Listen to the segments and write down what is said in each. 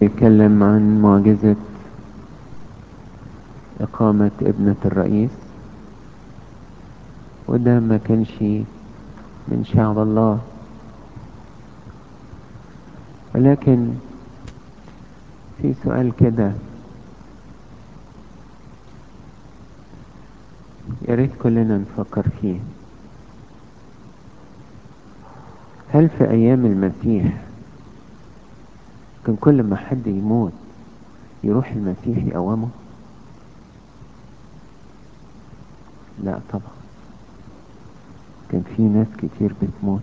يتكلم عن معجزة إقامة ابنة الرئيس وده ما كانش من شعب الله ولكن في سؤال كده يا ريت كلنا نفكر فيه هل في أيام المسيح كان كل ما حد يموت يروح المسيح يقومه لا طبعا كان في ناس كتير بتموت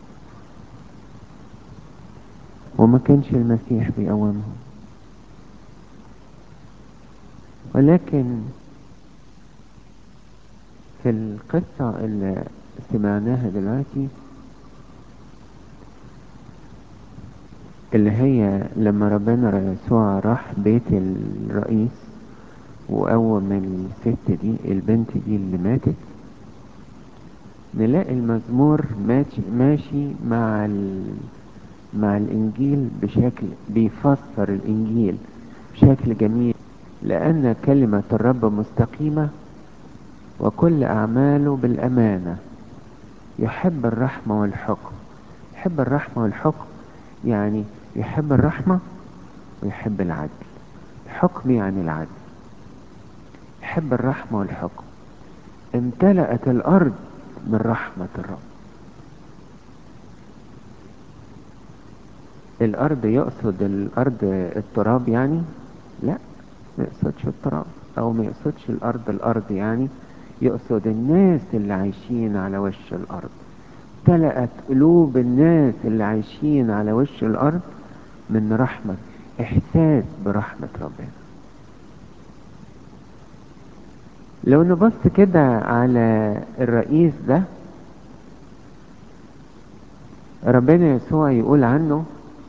وما كانش المسيح بيقومهم ولكن في القصة اللي سمعناها دلوقتي اللي هي لما ربنا يسوع راح بيت الرئيس وقوم الست دي البنت دي اللي ماتت نلاقي المزمور ماشي, ماشي مع ال... مع الإنجيل بشكل بيفسر الإنجيل بشكل جميل لأن كلمة الرب مستقيمة وكل أعماله بالأمانة يحب الرحمة والحكم يحب الرحمة والحكم يعني يحب الرحمة ويحب العدل الحكم يعني العدل يحب الرحمة والحكم امتلأت الأرض من رحمة الرب الأرض يقصد الأرض التراب يعني لا ما يقصدش التراب أو ما يقصدش الأرض الأرض يعني يقصد الناس اللي عايشين على وش الأرض امتلأت قلوب الناس اللي عايشين على وش الأرض من رحمة إحساس برحمة ربنا لو نبص كده على الرئيس ده ربنا يسوع يقول عنه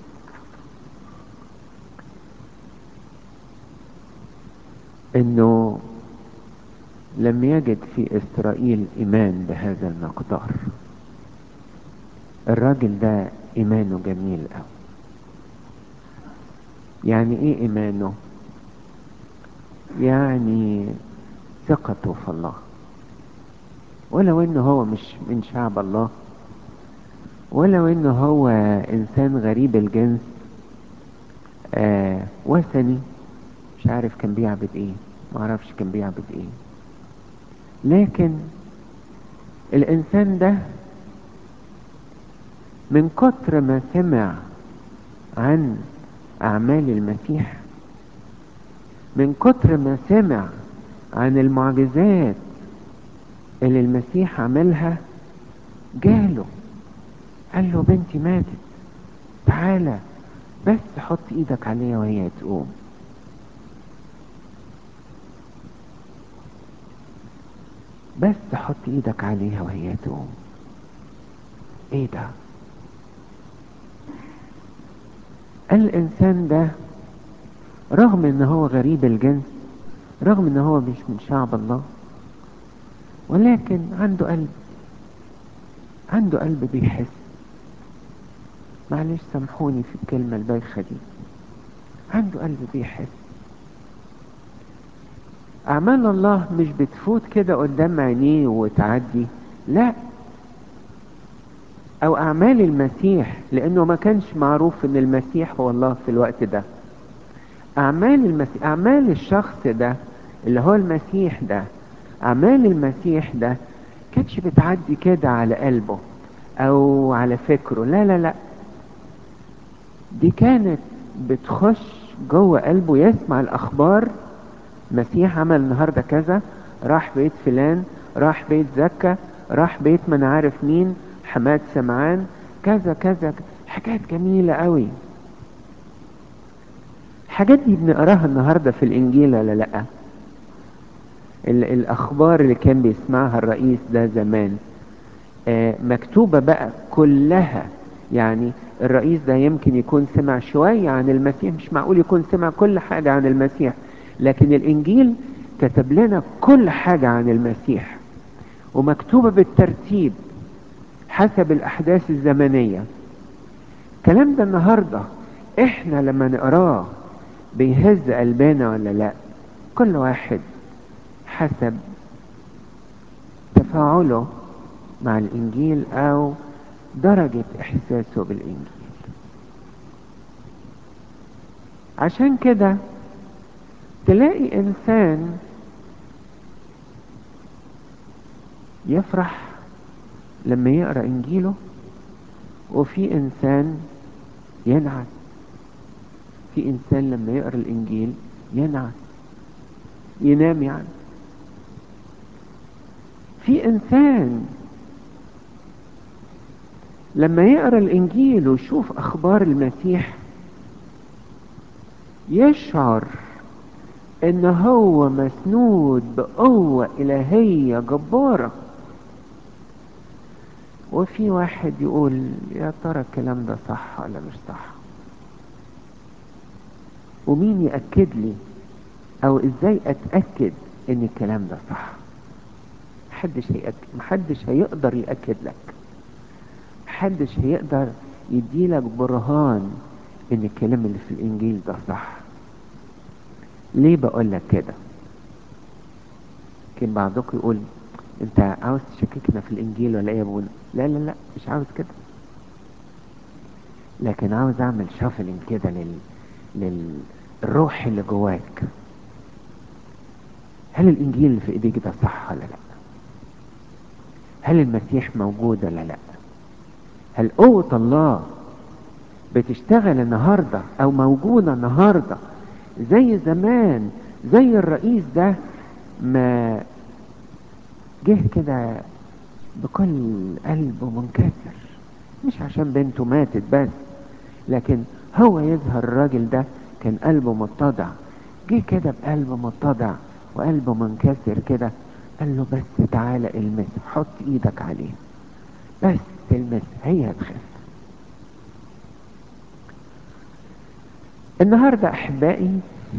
انه لم يجد في اسرائيل ايمان بهذا المقدار الراجل ده ايمانه جميل قوي يعني ايه ايمانه يعني ثقته في الله ولو انه هو مش من شعب الله ولو انه هو انسان غريب الجنس آه وثني مش عارف كان بيعبد ايه معرفش كان بيعبد ايه لكن الانسان ده من كتر ما سمع عن اعمال المسيح من كتر ما سمع عن المعجزات اللي المسيح عملها جاله قال له بنتي ماتت تعالى بس حط ايدك عليها وهي تقوم بس حط ايدك عليها وهي تقوم ايه ده الانسان ده رغم ان هو غريب الجنس رغم ان هو مش من شعب الله ولكن عنده قلب عنده قلب بيحس معلش سامحوني في الكلمة البايخة دي عنده قلب بيحس أعمال الله مش بتفوت كده قدام عينيه وتعدي لا أو أعمال المسيح لأنه ما كانش معروف إن المسيح هو الله في الوقت ده أعمال المسيح أعمال الشخص ده اللي هو المسيح ده أعمال المسيح ده كانتش بتعدي كده على قلبه أو على فكره لا لا لا دي كانت بتخش جوه قلبه يسمع الأخبار مسيح عمل النهاردة كذا راح بيت فلان راح بيت زكا راح بيت من عارف مين حماد سمعان كذا كذا حاجات جميلة قوي الحاجات دي بنقراها النهاردة في الإنجيل ولا لأ الأخبار اللي كان بيسمعها الرئيس ده زمان آه مكتوبة بقى كلها يعني الرئيس ده يمكن يكون سمع شوية عن المسيح مش معقول يكون سمع كل حاجة عن المسيح لكن الإنجيل كتب لنا كل حاجة عن المسيح ومكتوبة بالترتيب حسب الأحداث الزمنية الكلام ده النهاردة احنا لما نقراه بيهز قلبنا ولا لا كل واحد حسب تفاعله مع الانجيل او درجة احساسه بالانجيل عشان كده تلاقي انسان يفرح لما يقرا انجيله وفي انسان ينعس في انسان لما يقرا الانجيل ينعس ينام يعني في انسان لما يقرا الانجيل ويشوف اخبار المسيح يشعر ان هو مسنود بقوة الهية جبارة وفي واحد يقول يا ترى الكلام ده صح ولا مش صح ومين يأكد لي او ازاي اتأكد ان الكلام ده صح محدش هيأكد محدش هيقدر يأكد لك محدش هيقدر يديلك برهان ان الكلام اللي في الانجيل ده صح ليه بقول لك كده كان بعضكم يقول انت عاوز تشككنا في الانجيل ولا ايه يا ابونا لا لا لا مش عاوز كده لكن عاوز اعمل شافلنج كده لل... للروح اللي جواك هل الانجيل اللي في ايديك ده صح ولا لا هل المسيح موجود ولا لا هل قوة الله بتشتغل النهاردة او موجودة النهاردة زي زمان زي الرئيس ده ما جه كده بكل قلب منكسر مش عشان بنته ماتت بس لكن هو يظهر الراجل ده كان قلبه متضع جه كده بقلب متضع وقلبه منكسر كده قال له بس تعالى المس حط ايدك عليه بس تلمس هي هتخف النهارده احبائي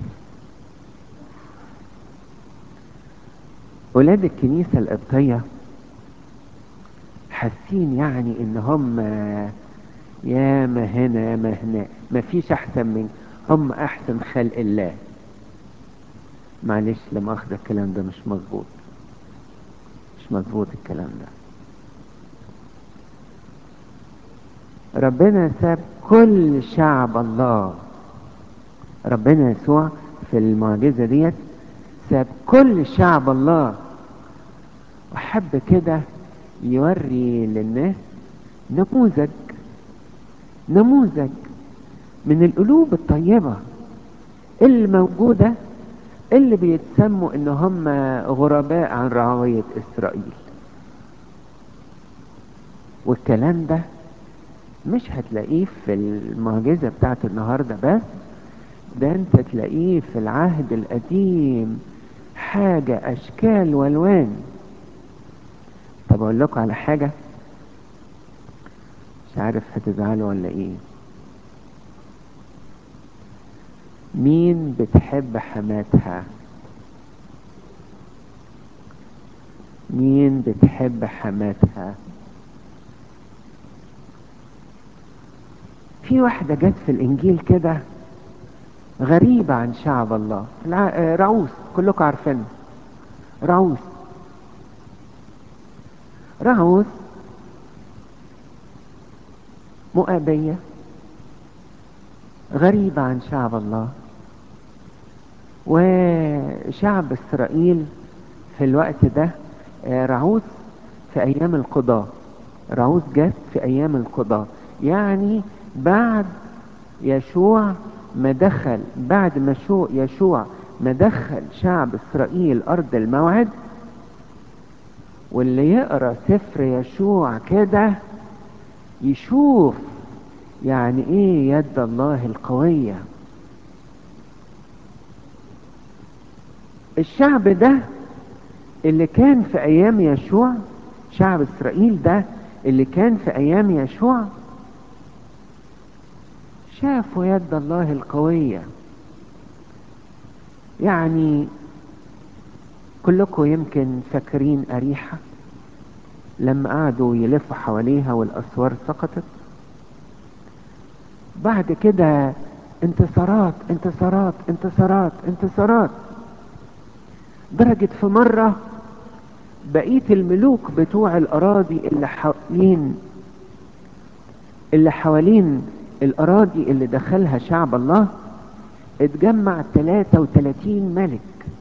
ولاد الكنيسة القبطية حاسين يعني ان هم يا ما هنا يا ما هنا ما فيش احسن من هم احسن خلق الله معلش لما اخذ الكلام ده مش مظبوط مش مظبوط الكلام ده ربنا ساب كل شعب الله ربنا يسوع في المعجزة ديت ساب كل شعب الله وحب كده يوري للناس نموذج نموذج من القلوب الطيبة اللي موجودة اللي بيتسموا ان هم غرباء عن رعاية اسرائيل والكلام ده مش هتلاقيه في المعجزة بتاعت النهاردة بس ده انت تلاقيه في العهد القديم حاجة اشكال والوان طب اقول لكم على حاجة مش عارف هتزعلوا ولا ايه مين بتحب حماتها مين بتحب حماتها في واحدة جت في الانجيل كده غريبة عن شعب الله الع- رعوس كلكم عارفينها رعوس رعوس مؤابية غريبة عن شعب الله وشعب اسرائيل في الوقت ده آه، رعوس في ايام القضاء رعوس جت في ايام القضاء يعني بعد يشوع ما دخل بعد ما شو يشوع ما دخل شعب اسرائيل ارض الموعد واللي يقرا سفر يشوع كده يشوف يعني ايه يد الله القوية الشعب ده اللي كان في ايام يشوع شعب اسرائيل ده اللي كان في ايام يشوع شافوا يد الله القوية يعني كلكم يمكن فاكرين أريحة لما قعدوا يلفوا حواليها والأسوار سقطت بعد كده انتصارات انتصارات انتصارات انتصارات درجة في مرة بقية الملوك بتوع الأراضي اللي حوالين اللي حوالين الأراضي اللي دخلها شعب الله اتجمع 33 ملك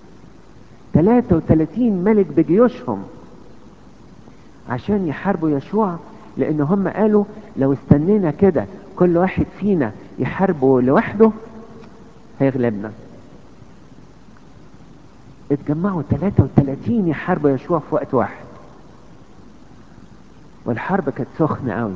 33 ملك بجيوشهم عشان يحاربوا يشوع لان هم قالوا لو استنينا كده كل واحد فينا يحاربه لوحده هيغلبنا اتجمعوا 33 يحاربوا يشوع في وقت واحد والحرب كانت سخنة قوي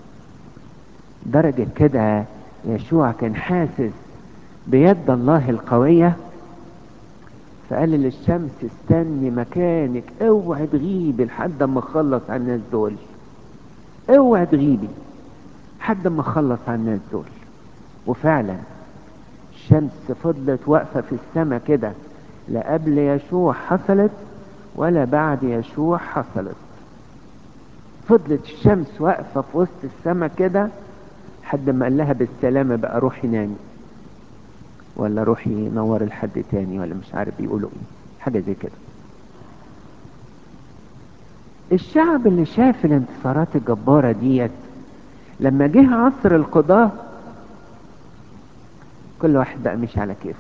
درجة كده يشوع كان حاسس بيد الله القوية فقال للشمس استني مكانك اوعي تغيبي لحد ما اخلص على الناس دول اوعي تغيبي لحد ما اخلص على الناس دول وفعلا الشمس فضلت واقفة في السماء كده لا قبل يشوع حصلت ولا بعد يشوع حصلت فضلت الشمس واقفة في وسط السماء كده حد ما قال لها بالسلامة بقى روحي نامي ولا روحي نور لحد تاني ولا مش عارف بيقولوا ايه حاجة زي كده الشعب اللي شاف الانتصارات الجبارة ديت لما جه عصر القضاة كل واحد بقى مش على كيفه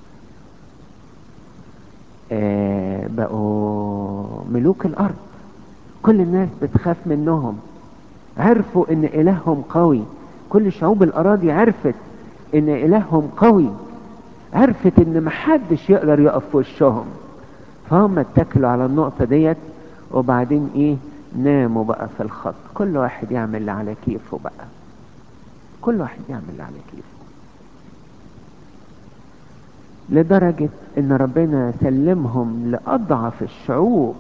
آه بقوا ملوك الارض كل الناس بتخاف منهم عرفوا ان الههم قوي كل شعوب الاراضي عرفت ان الههم قوي عرفت ان محدش يقدر يقف في وشهم فهم اتكلوا على النقطة ديت وبعدين ايه ناموا بقى في الخط كل واحد يعمل اللي على كيفه بقى كل واحد يعمل اللي على كيفه لدرجة ان ربنا سلمهم لأضعف الشعوب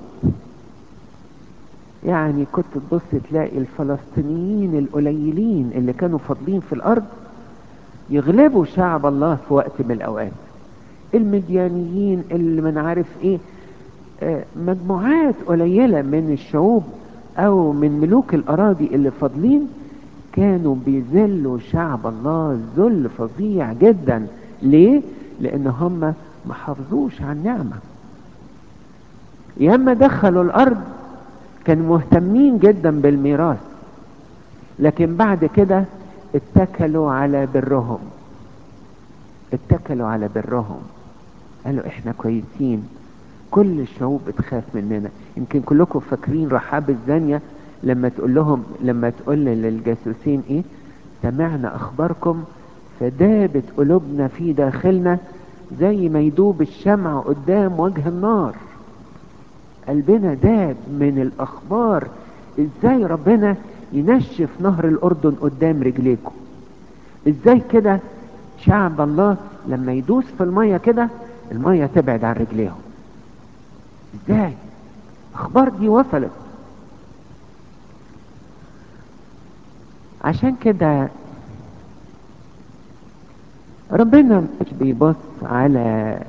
يعني كنت تبص تلاقي الفلسطينيين القليلين اللي كانوا فاضلين في الأرض يغلبوا شعب الله في وقت من الأوقات المديانيين اللي من عارف ايه آه مجموعات قليلة من الشعوب او من ملوك الاراضي اللي فاضلين كانوا بيذلوا شعب الله ذل فظيع جدا ليه لان هم ما حافظوش على النعمة ياما دخلوا الارض كانوا مهتمين جدا بالميراث لكن بعد كده اتكلوا على برهم اتكلوا على برهم قالوا احنا كويسين كل الشعوب بتخاف مننا يمكن كلكم فاكرين رحاب الزانية لما تقول لهم لما تقول للجاسوسين ايه سمعنا اخباركم فدابت قلوبنا في داخلنا زي ما يدوب الشمع قدام وجه النار قلبنا داب من الاخبار ازاي ربنا ينشف نهر الاردن قدام رجليكم ازاي كده شعب الله لما يدوس في المية كده المية تبعد عن رجليهم ازاي اخبار دي وصلت عشان كده ربنا مش بيبص على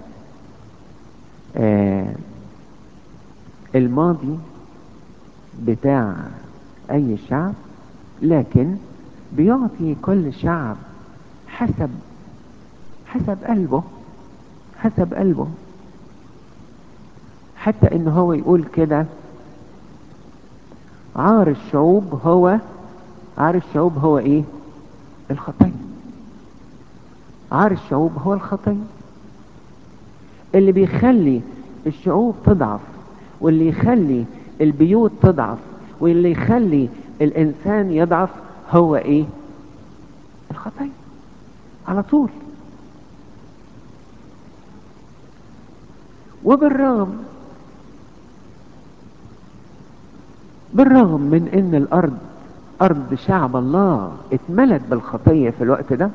آه الماضي بتاع اي شعب لكن بيعطي كل شعب حسب حسب قلبه حسب قلبه حتى ان هو يقول كده عار الشعوب هو عار الشعوب هو ايه الخطية عار الشعوب هو الخطية اللي بيخلي الشعوب تضعف واللي يخلي البيوت تضعف واللي يخلي الانسان يضعف هو ايه الخطية على طول وبالرغم بالرغم من ان الارض ارض شعب الله اتملت بالخطية في الوقت ده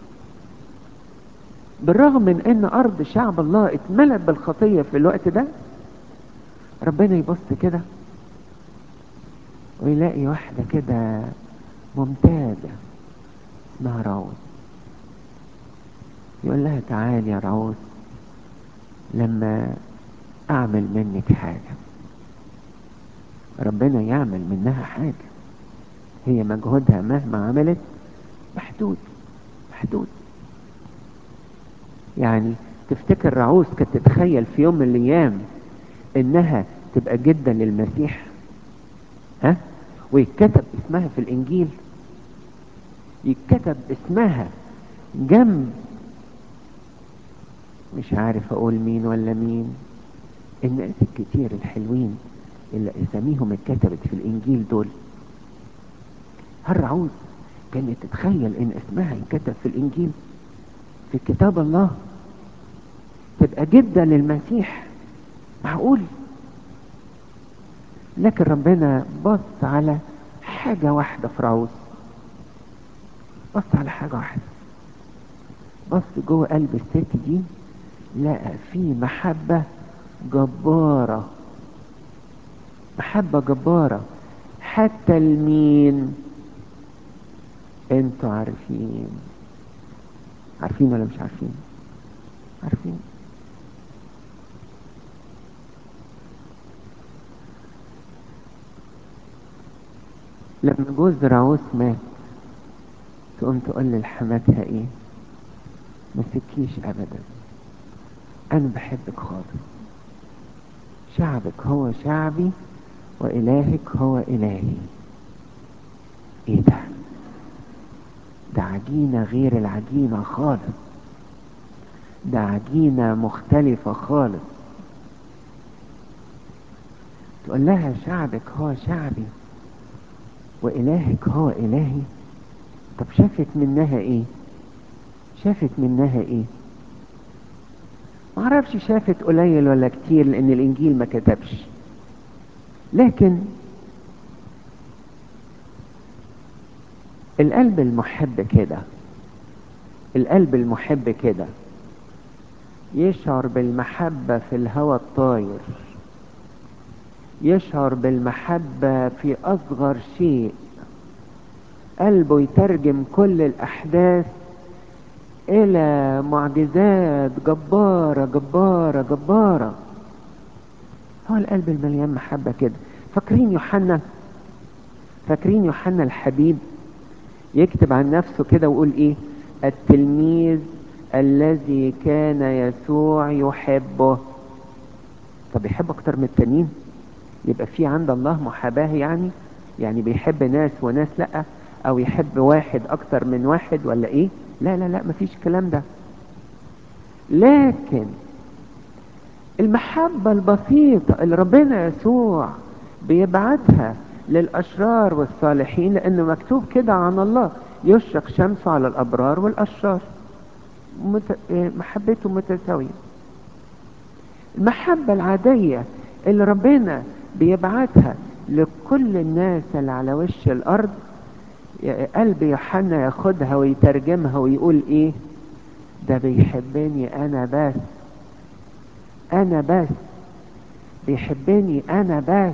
بالرغم من ان ارض شعب الله اتملت بالخطية في الوقت ده ربنا يبص كده ويلاقي واحدة كده ممتازة اسمها راوس يقول لها تعالي يا راوس لما اعمل منك حاجة ربنا يعمل منها حاجة هي مجهودها مهما عملت محدود محدود يعني تفتكر رعوز كانت تتخيل في يوم من الايام انها تبقى جدا للمسيح ها ويتكتب اسمها في الانجيل يتكتب اسمها جنب مش عارف اقول مين ولا مين الناس الكتير الحلوين اللي اساميهم اتكتبت في الانجيل دول هل رعوز كانت تتخيل ان اسمها يتكتب في الانجيل في كتاب الله تبقى جدا للمسيح معقول لكن ربنا بص على حاجة واحدة في رعوز بص على حاجة واحدة بص جوه قلب الست دي لقى في محبة جبارة محبة جبارة حتى المين انتوا عارفين عارفين ولا مش عارفين عارفين لما جوز راعوس مات تقوم تقول لحماتها ايه ما تبكيش ابدا انا بحبك خالص شعبك هو شعبي والهك هو الهي ايه ده ده عجينة غير العجينة خالص ده عجينة مختلفة خالص تقول لها شعبك هو شعبي وإلهك هو إلهي طب شافت منها إيه شافت منها إيه معرفش شافت قليل ولا كتير لأن الإنجيل ما كتبش لكن القلب المحب كده القلب المحب كده يشعر بالمحبة في الهوى الطاير يشعر بالمحبة في أصغر شيء قلبه يترجم كل الأحداث إلى معجزات جبارة جبارة جبارة هو القلب المليان محبة كده فاكرين يوحنا فاكرين يوحنا الحبيب يكتب عن نفسه كده ويقول ايه التلميذ الذي كان يسوع يحبه طب يحب اكتر من التانيين يبقى في عند الله محاباه يعني يعني بيحب ناس وناس لا او يحب واحد اكتر من واحد ولا ايه لا لا لا مفيش الكلام ده لكن المحبة البسيطة اللي ربنا يسوع بيبعتها للأشرار والصالحين لأنه مكتوب كده عن الله يشرق شمسه على الأبرار والأشرار مت... محبته متساوية المحبة العادية اللي ربنا بيبعتها لكل الناس اللي على وش الأرض قلب يوحنا ياخدها ويترجمها ويقول ايه ده بيحبني انا بس انا بس بيحبني انا بس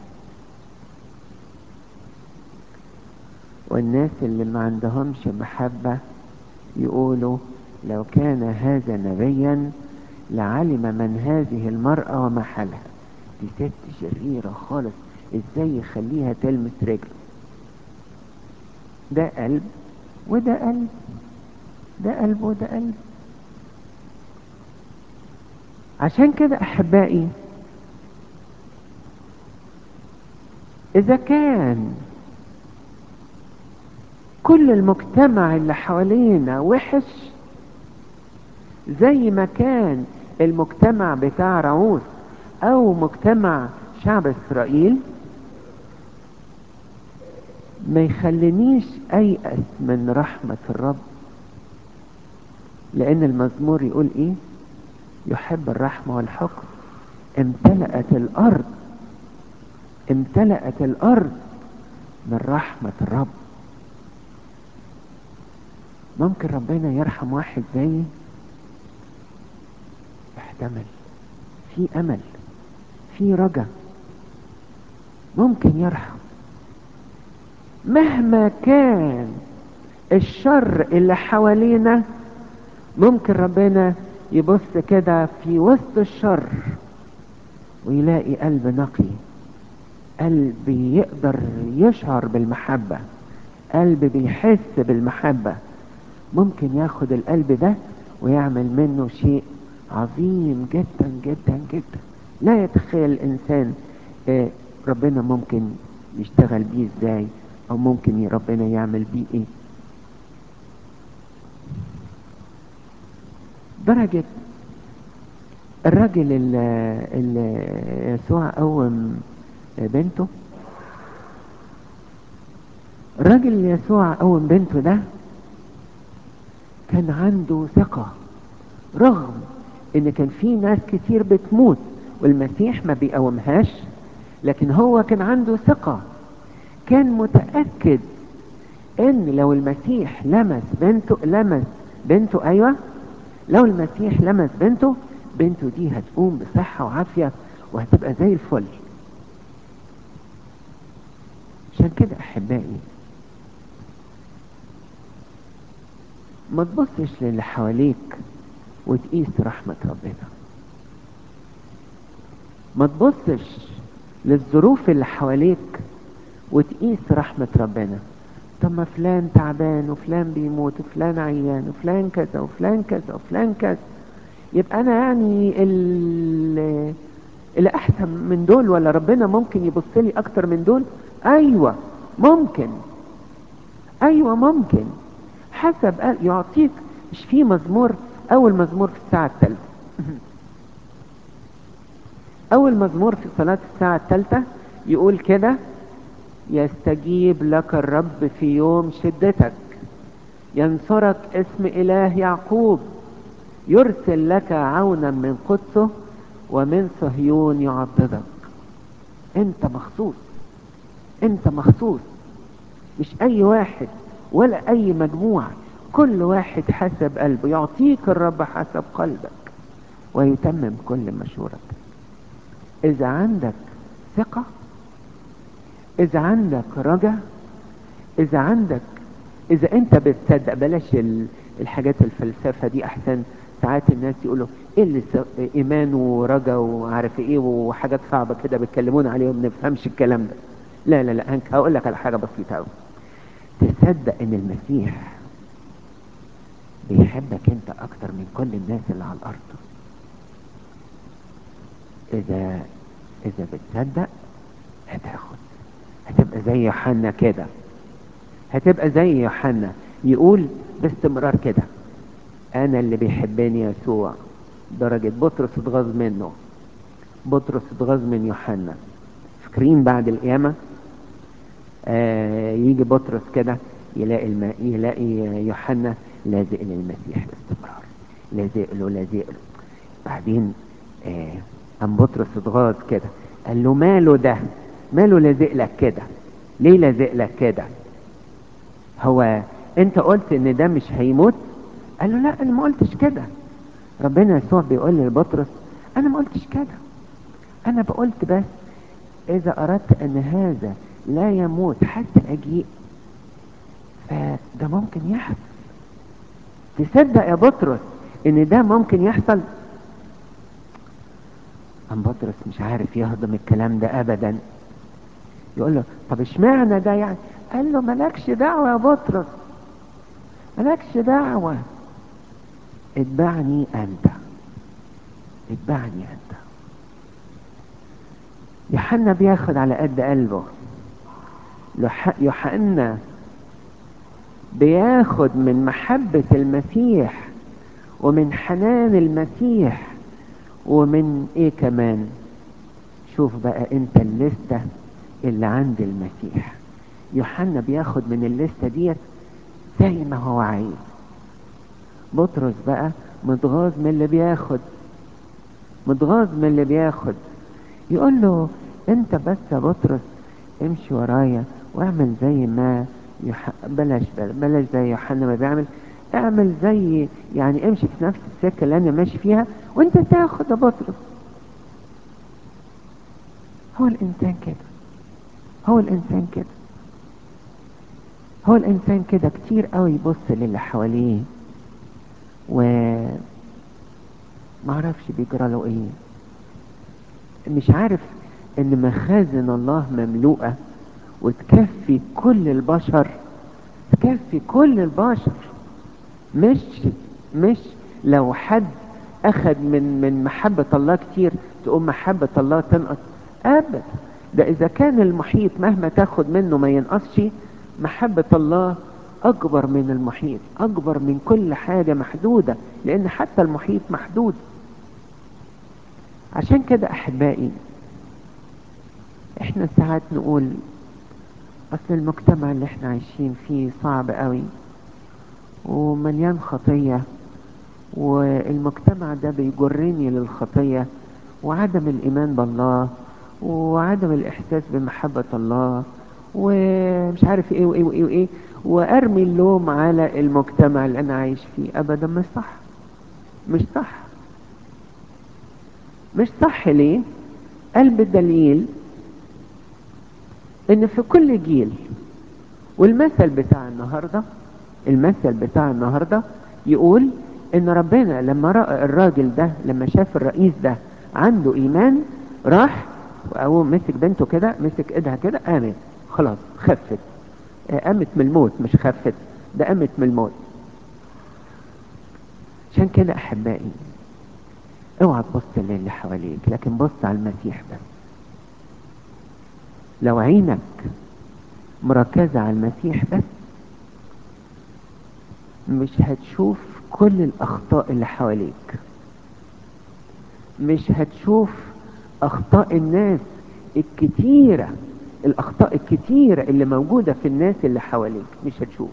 والناس اللي ما عندهمش محبة يقولوا لو كان هذا نبيا لعلم من هذه المرأة وما حلها دي ست شريرة خالص ازاي يخليها تلمس رجله ده قلب وده قلب ده قلب وده قلب عشان كده احبائي اذا كان كل المجتمع اللي حوالينا وحش زي ما كان المجتمع بتاع رعوس او مجتمع شعب اسرائيل ما يخلينيش ايأس من رحمة الرب لان المزمور يقول ايه يحب الرحمة والحكم امتلأت الارض امتلأت الارض من رحمة الرب ممكن ربنا يرحم واحد زيي احتمل في امل في رجا ممكن يرحم مهما كان الشر اللي حوالينا ممكن ربنا يبص كده في وسط الشر ويلاقي قلب نقي قلب يقدر يشعر بالمحبة قلب بيحس بالمحبة ممكن ياخد القلب ده ويعمل منه شيء عظيم جدا جدا جدا لا يتخيل الانسان آه، ربنا ممكن يشتغل بيه ازاي او ممكن ربنا يعمل بيه ايه درجة الراجل اللي, اللي يسوع قوم بنته الراجل اللي يسوع قوم بنته ده كان عنده ثقة رغم ان كان في ناس كتير بتموت والمسيح ما بيقومهاش لكن هو كان عنده ثقة كان متأكد ان لو المسيح لمس بنته لمس بنته ايوه لو المسيح لمس بنته بنته دي هتقوم بصحة وعافية وهتبقى زي الفل عشان كده احبائي ما تبصش للي حواليك وتقيس رحمة ربنا ما تبصش للظروف اللي حواليك وتقيس رحمة ربنا طب ما فلان تعبان وفلان بيموت وفلان عيان وفلان كذا وفلان كذا وفلان كذا يبقى انا يعني ال- اللي احسن من دول ولا ربنا ممكن يبص لي اكتر من دول ايوه ممكن ايوه ممكن حسب قال يعطيك مش في مزمور اول مزمور في الساعة الثالثة اول مزمور في صلاة الساعة الثالثة يقول كده يستجيب لك الرب في يوم شدتك ينصرك اسم اله يعقوب يرسل لك عونا من قدسه ومن صهيون يعضدك انت مخصوص انت مخصوص مش اي واحد ولا اي مجموعة كل واحد حسب قلبه يعطيك الرب حسب قلبك ويتمم كل مشورك اذا عندك ثقة اذا عندك رجا اذا عندك اذا انت بتصدق بلاش ال- الحاجات الفلسفة دي احسن ساعات الناس يقولوا ايه اللي س- ايمان ورجا وعارف ايه وحاجات صعبة كده بيتكلمونا عليهم ما نفهمش الكلام ده لا لا لا هنك- هقول لك على حاجة بسيطة قوي تصدق ان المسيح بيحبك انت اكتر من كل الناس اللي على الارض اذا اذا بتصدق هتاخد هتبقى زي يوحنا كده هتبقى زي يوحنا يقول باستمرار كده انا اللي بيحبني يسوع درجة بطرس اتغاظ منه بطرس اتغاظ من يوحنا فاكرين بعد القيامة آه يجي بطرس كده يلاقي الم... يلاقي يوحنا لازق للمسيح باستمرار لازق له لازق له بعدين آه قام بطرس اتغاظ كده قال له ماله ده ماله لازق لك كده ليه لازق لك كده هو انت قلت ان ده مش هيموت قال له لا انا ما قلتش كده ربنا يسوع بيقول لبطرس انا ما قلتش كده انا بقولت بس اذا اردت ان هذا لا يموت حتى اجيء فده ممكن يحصل تصدق يا بطرس ان ده ممكن يحصل قام بطرس مش عارف يهضم الكلام ده ابدا يقول له طب اشمعنى ده يعني قال له مالكش دعوة يا بطرس مالكش دعوة اتبعني انت اتبعني انت يوحنا بياخد على قد قلبه لح- يوحنا بياخد من محبة المسيح ومن حنان المسيح ومن ايه كمان شوف بقى انت الليستة اللي عند المسيح يوحنا بياخد من الليستة ديت زي ما هو عايز بطرس بقى متغاظ من اللي بياخد متغاظ من اللي بياخد يقول له انت بس يا بطرس امشي ورايا واعمل زي ما يح... بلاش بلاش زي يوحنا ما بيعمل اعمل زي يعني امشي في نفس السكه اللي انا ماشي فيها وانت تاخد يا بطرس هو الانسان كده هو الانسان كده هو الانسان كده كتير قوي يبص للي حواليه و معرفش بيجرى له ايه مش عارف ان مخازن الله مملوءة وتكفي كل البشر تكفي كل البشر مش مش لو حد اخد من من محبة الله كتير تقوم محبة الله تنقص ابدا ده اذا كان المحيط مهما تاخد منه ما ينقصش محبة الله اكبر من المحيط اكبر من كل حاجة محدودة لان حتى المحيط محدود عشان كده احبائي احنا ساعات نقول اصل المجتمع اللي احنا عايشين فيه صعب قوي ومليان خطية والمجتمع ده بيجرني للخطية وعدم الايمان بالله وعدم الاحساس بمحبة الله ومش عارف ايه وايه وايه وايه وارمي اللوم على المجتمع اللي انا عايش فيه ابدا مش صح مش صح مش صح ليه قلب الدليل ان في كل جيل والمثل بتاع النهاردة المثل بتاع النهاردة يقول ان ربنا لما رأى الراجل ده لما شاف الرئيس ده عنده ايمان راح او مسك بنته كده مسك ايدها كده قامت خلاص خفت قامت من الموت مش خفت ده قامت من الموت عشان كده احبائي اوعى تبص للي حواليك لكن بص على المسيح بس لو عينك مركزة على المسيح بس مش هتشوف كل الاخطاء اللي حواليك مش هتشوف اخطاء الناس الكتيرة الاخطاء الكتيرة اللي موجودة في الناس اللي حواليك مش هتشوف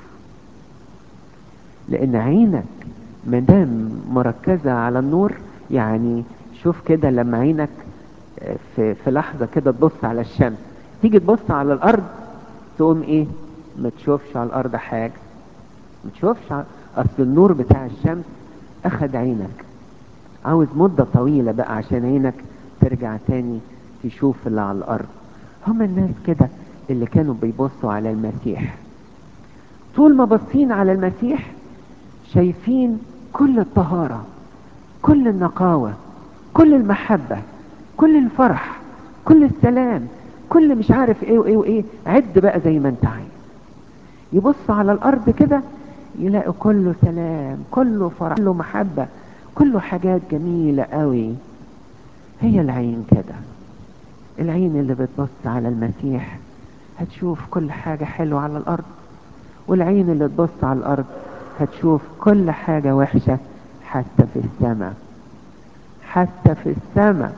لان عينك مدام مركزة على النور يعني شوف كده لما عينك في, في لحظة كده تبص على الشمس تيجي تبص على الارض تقوم ايه ما تشوفش على الارض حاجة ما تشوفش على... اصل النور بتاع الشمس اخد عينك عاوز مدة طويلة بقى عشان عينك ترجع تاني تشوف اللي على الارض هم الناس كده اللي كانوا بيبصوا على المسيح طول ما باصين على المسيح شايفين كل الطهارة كل النقاوة كل المحبة كل الفرح كل السلام كل مش عارف ايه وايه وايه عد بقى زي ما انت عايز يبص على الارض كده يلاقي كله سلام كله فرح كله محبة كله حاجات جميلة قوي هي العين كده العين اللي بتبص على المسيح هتشوف كل حاجة حلوة على الارض والعين اللي تبص على الارض هتشوف كل حاجة وحشة حتى في السماء حتى في السماء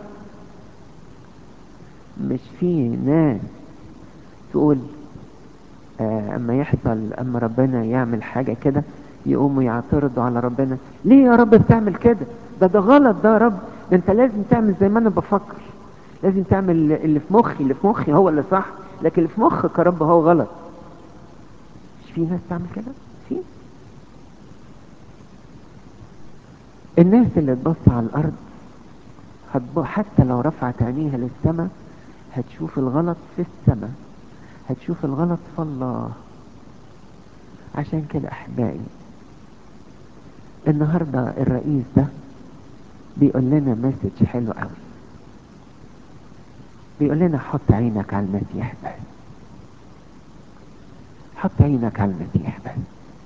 مش في ناس تقول آه اما يحصل اما ربنا يعمل حاجة كده يقوموا يعترضوا على ربنا ليه يا رب بتعمل كده ده ده غلط ده يا رب ده انت لازم تعمل زي ما انا بفكر لازم تعمل اللي في مخي اللي في مخي هو اللي صح لكن اللي في مخك يا رب هو غلط مش في ناس تعمل كده في الناس اللي تبص على الارض حتى لو رفعت عينيها للسماء هتشوف الغلط في السماء هتشوف الغلط في الله عشان كده احبائي النهاردة الرئيس ده بيقول لنا مسج حلو قوي بيقول لنا حط عينك على المسيح بس حط عينك على المسيح بس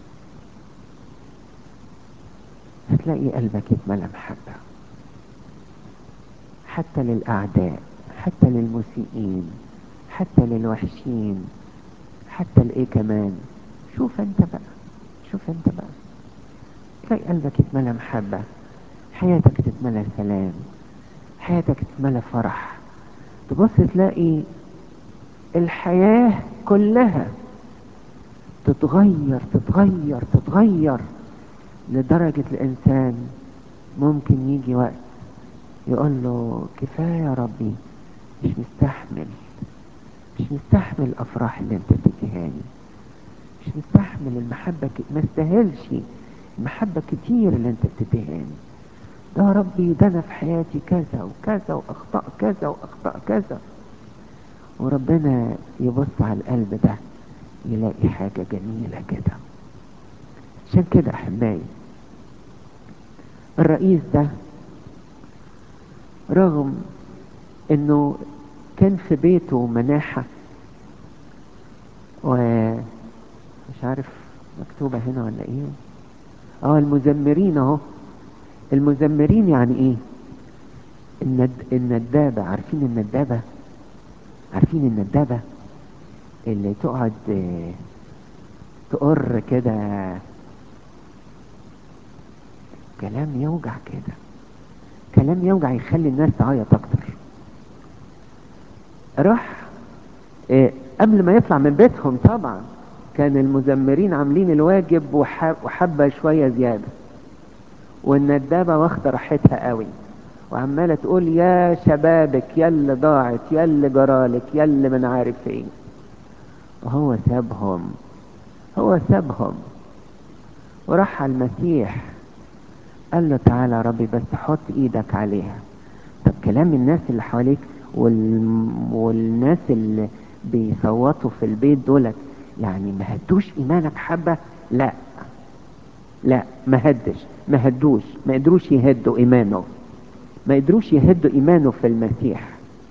هتلاقي قلبك يتملى محبة حتى للأعداء حتى للمسيئين حتى للوحشين حتى الإيه كمان شوف أنت بقى شوف أنت بقى تلاقي قلبك يتملى محبة حياتك تتملى سلام حياتك تتملى فرح تبص تلاقي الحياة كلها تتغير تتغير تتغير لدرجة الإنسان ممكن يجي وقت يقول له كفاية يا ربي مش مستحمل مش مستحمل الأفراح اللي انت بتديهاني مش مستحمل المحبة ك... ما استاهلش المحبة كتير اللي انت بتديهاني ده يا ربي ده انا في حياتي كذا وكذا واخطاء كذا واخطاء كذا وربنا يبص على القلب ده يلاقي حاجة جميلة كده عشان كده احبائي الرئيس ده رغم انه كان في بيته مناحة ومش عارف مكتوبة هنا ولا ايه اه المزمرين اهو المزمرين يعني ايه الند... الندابة عارفين الندابة عارفين الندابة اللي تقعد آه، تقر كده كلام يوجع كده كلام يوجع يخلي الناس تعيط اكتر راح آه، قبل ما يطلع من بيتهم طبعا كان المزمرين عاملين الواجب وح- وحبة شوية زيادة والندابة واخدة راحتها قوي وعمالة تقول يا شبابك يا اللي ضاعت يا اللي جرالك يا اللي من عارف ايه وهو سابهم هو سابهم وراح على المسيح قال له تعالى يا ربي بس حط ايدك عليها طب كلام الناس اللي حواليك وال... والناس اللي بيصوتوا في البيت دولت يعني ما هدوش ايمانك حبة لا لا ما هدش ما هدوش ما قدروش يهدوا ايمانه ما قدروش يهدوا ايمانه في المسيح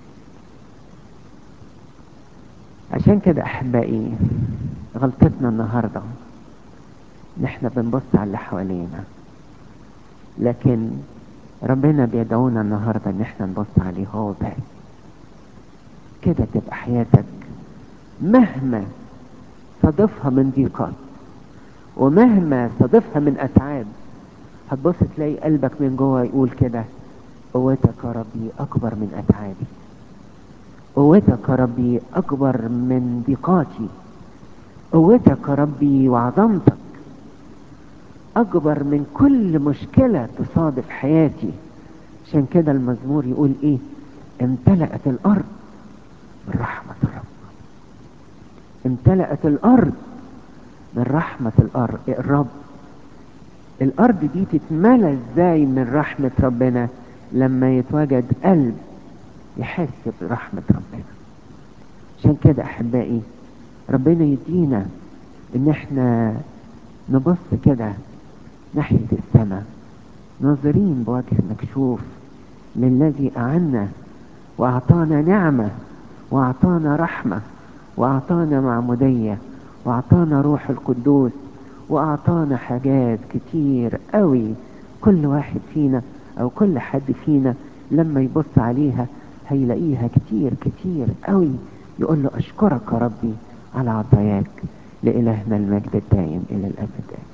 عشان كده احبائي غلطتنا النهارده ان احنا بنبص على اللي حوالينا لكن ربنا بيدعونا النهارده ان احنا نبص عليه هو بس كده تبقى حياتك مهما صادفها من ضيقات ومهما صادفها من اتعاب هتبص تلاقي قلبك من جوه يقول كده قوتك يا ربي اكبر من اتعابي قوتك يا ربي اكبر من ضيقاتي قوتك يا ربي وعظمتك اكبر من كل مشكلة تصادف حياتي عشان كده المزمور يقول ايه امتلأت الارض من رحمة الرب امتلأت الارض من رحمة الارض الرب الارض دي تتملى ازاي من رحمة ربنا لما يتواجد قلب يحس برحمة ربنا عشان كده احبائي ربنا يدينا ان احنا نبص كده ناحية السماء ناظرين بوجه مكشوف للذي أعنا وأعطانا نعمة وأعطانا رحمة وأعطانا معمودية وأعطانا روح القدوس وأعطانا حاجات كتير قوي كل واحد فينا أو كل حد فينا لما يبص عليها هيلاقيها كتير كتير قوي يقول له أشكرك يا ربي على عطاياك لإلهنا المجد الدائم إلى الأبد